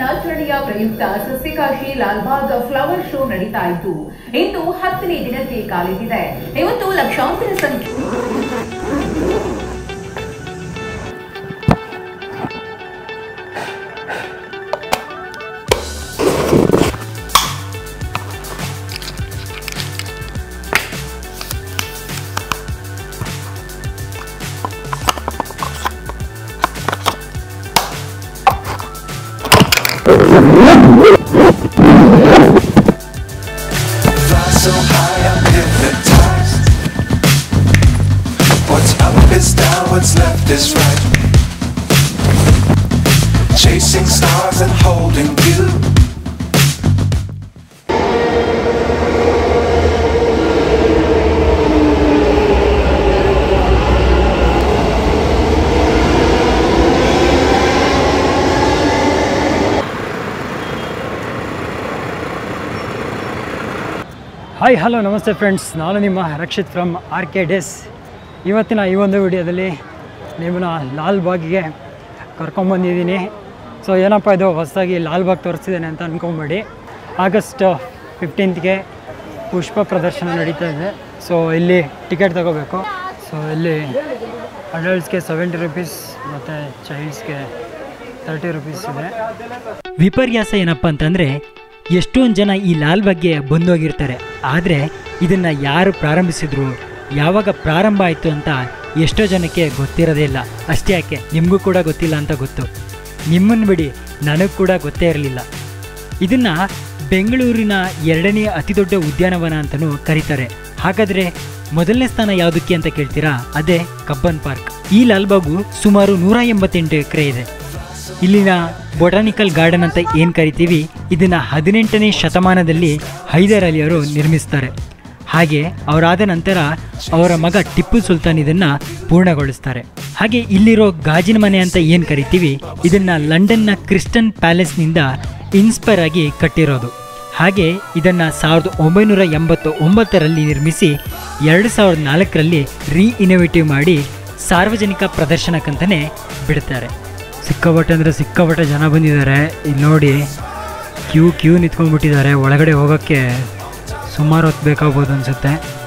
ದಿನಾಚರಣೆಯ ಪ್ರಯುಕ್ತ ಸಸ್ಯಕಾಶಿ Lalbagh flower show ನಡೀತಾ ಇತ್ತು ಇಂದು ಹತ್ತನೇ ದಿನಕ್ಕೆ ಕಾಲಿಟ್ಟಿದೆ ಇವತ್ತು ಲಕ್ಷಾಂತರ ಸಂಖ್ಯೆ Fly so high, I'm hypnotized. What's up is down, what's left is right. Chasing stars and holding you. Hi hello ನಮಸ್ತೆ ಫ್ರೆಂಡ್ಸ್ ನಾನು ನಿಮ್ಮ Rakshith from R K days ಇವತ್ತಿನ ಈ ಒಂದು ವಿಡಿಯೋದಲ್ಲಿ ನಿಮ್ಮನ್ನ ಲಾಲ್ ಬಾಗಿಗೆ ಕರ್ಕೊಂಬಂದಿದ್ದೀನಿ ಸೊ ಏನಪ್ಪ ಇದು ಹೊಸದಾಗಿ ಲಾಲ್ ಬಾಗ್ ತೋರಿಸ್ತಿದ್ದೇನೆ ಅಂತ ಅಂದ್ಕೊಂಬೇಡಿ ಆಗಸ್ಟ್ ಫಿಫ್ಟೀನ್ತ್ಗೆ ಪುಷ್ಪ ಪ್ರದರ್ಶನ ನಡೀತಾ ಇದೆ ಸೊ ಇಲ್ಲಿ ಟಿಕೆಟ್ ತಗೋಬೇಕು ಸೊ ಇಲ್ಲಿ ಅಡಲ್ಟ್ಸ್ಗೆ ಸೆವೆಂಟಿ ರುಪೀಸ್ ಮತ್ತು ಚೈಲ್ಡ್ಸ್ಗೆ ತರ್ಟಿ ರುಪೀಸ್ ಇದೆ ವಿಪರ್ಯಾಸ ಏನಪ್ಪ ಅಂತಂದರೆ ಎಷ್ಟೊಂದು ಜನ ಈ ಲಾಲ್ ಬಗ್ಗೆ ಬಂದೋಗಿರ್ತಾರೆ ಆದರೆ ಇದನ್ನು ಯಾರು ಪ್ರಾರಂಭಿಸಿದ್ರು ಯಾವಾಗ ಪ್ರಾರಂಭ ಆಯಿತು ಅಂತ ಎಷ್ಟೋ ಜನಕ್ಕೆ ಗೊತ್ತಿರೋದೇ ಇಲ್ಲ ಅಷ್ಟೇ ಯಾಕೆ ನಿಮಗೂ ಕೂಡ ಗೊತ್ತಿಲ್ಲ ಅಂತ ಗೊತ್ತು ನಿಮ್ಮನ್ನು ಬಿಡಿ ನನಗೆ ಕೂಡ ಗೊತ್ತೇ ಇರಲಿಲ್ಲ ಇದನ್ನು ಬೆಂಗಳೂರಿನ ಎರಡನೇ ಅತಿ ದೊಡ್ಡ ಉದ್ಯಾನವನ ಅಂತಲೂ ಕರೀತಾರೆ ಹಾಗಾದರೆ ಮೊದಲನೇ ಸ್ಥಾನ ಯಾವುದಕ್ಕೆ ಅಂತ ಕೇಳ್ತೀರಾ ಅದೇ ಕಬ್ಬನ್ ಪಾರ್ಕ್ ಈ ಲಾಲ್ಬಾಗು ಸುಮಾರು ನೂರ ಎಂಬತ್ತೆಂಟು ಎಕರೆ ಇದೆ ಇಲ್ಲಿನ ಬೊಟಾನಿಕಲ್ ಗಾರ್ಡನ್ ಅಂತ ಏನು ಕರಿತೀವಿ ಇದನ್ನು ಹದಿನೆಂಟನೇ ಶತಮಾನದಲ್ಲಿ ಹೈದರ್ ಅಲಿಯವರು ನಿರ್ಮಿಸ್ತಾರೆ ಹಾಗೆ ಅವರಾದ ನಂತರ ಅವರ ಮಗ ಟಿಪ್ಪು ಸುಲ್ತಾನ್ ಇದನ್ನು ಪೂರ್ಣಗೊಳಿಸ್ತಾರೆ ಹಾಗೆ ಇಲ್ಲಿರೋ ಗಾಜಿನ ಮನೆ ಅಂತ ಏನು ಕರಿತೀವಿ ಇದನ್ನು ಲಂಡನ್ನ ಕ್ರಿಸ್ಟನ್ ಪ್ಯಾಲೇಸ್ನಿಂದ ಇನ್ಸ್ಪೈರ್ ಆಗಿ ಕಟ್ಟಿರೋದು ಹಾಗೆ ಇದನ್ನು ಸಾವಿರದ ಒಂಬೈನೂರ ಎಂಬತ್ತು ಒಂಬತ್ತರಲ್ಲಿ ನಿರ್ಮಿಸಿ ಎರಡು ಸಾವಿರದ ನಾಲ್ಕರಲ್ಲಿ ರೀ ಇನೋವೇಟಿವ್ ಮಾಡಿ ಸಾರ್ವಜನಿಕ ಪ್ರದರ್ಶನಕ್ಕಂತಲೇ ಬಿಡ್ತಾರೆ ಸಿಕ್ಕಾಪಟ್ಟೆ ಅಂದರೆ ಸಿಕ್ಕಾಪಟ್ಟೆ ಜನ ಬಂದಿದ್ದಾರೆ ಇಲ್ಲಿ ನೋಡಿ ಕ್ಯೂ ಕ್ಯೂ ನಿಂತ್ಕೊಂಡ್ಬಿಟ್ಟಿದ್ದಾರೆ ಒಳಗಡೆ ಹೋಗೋಕ್ಕೆ ಸುಮಾರು ಹೊತ್ತು ಬೇಕಾಗ್ಬೋದು ಅನಿಸುತ್ತೆ